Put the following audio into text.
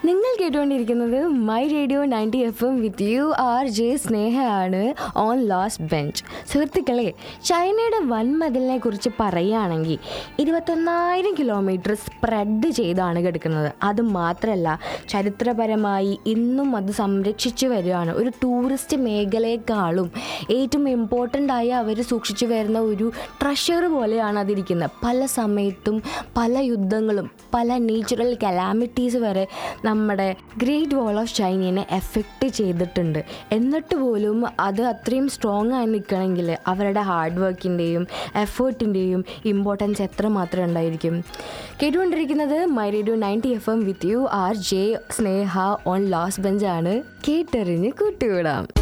നിങ്ങൾ കേട്ടുകൊണ്ടിരിക്കുന്നത് my radio ninety F M with you R J സ്നേഹയാണ് ഓൺ ലാസ്റ്റ് ബെഞ്ച് സുഹൃത്തുക്കളെ ചൈനയുടെ വൻമതിലിനെ കുറിച്ച് പറയുകയാണെങ്കിൽ ഇരുപത്തൊന്നായിരം കിലോമീറ്റർ സ്പ്രെഡ് ചെയ്താണ് കിടക്കുന്നത് അത് മാത്രമല്ല ചരിത്രപരമായി ഇന്നും അത് സംരക്ഷിച്ചു വരികയാണ് ഒരു ടൂറിസ്റ്റ് മേഖലയെക്കാളും ഏറ്റവും ഇമ്പോർട്ടൻ്റ് ആയി അവർ സൂക്ഷിച്ചു വരുന്ന ഒരു ട്രഷർ പോലെയാണ് അതിരിക്കുന്നത് പല സമയത്തും പല യുദ്ധങ്ങളും പല നേച്ചുറൽ കലാമിറ്റീസ് വരെ നമ്മുടെ ഗ്രേറ്റ് വാൾ ഓഫ് ചൈനയെ എഫക്റ്റ് ചെയ്തിട്ടുണ്ട് എന്നിട്ട് പോലും അത് അത്രയും സ്ട്രോങ് ആയി നിൽക്കണമെങ്കിൽ അവരുടെ ഹാർഡ് വർക്കിൻ്റെയും എഫേർട്ടിൻ്റെയും ഇമ്പോർട്ടൻസ് എത്രമാത്രം ഉണ്ടായിരിക്കും കേട്ടുകൊണ്ടിരിക്കുന്നത് my radio ninety F M with you R J Sneha on last ബെഞ്ചാണ് കേട്ടറിഞ്ഞ് കൂട്ടുകൂടാം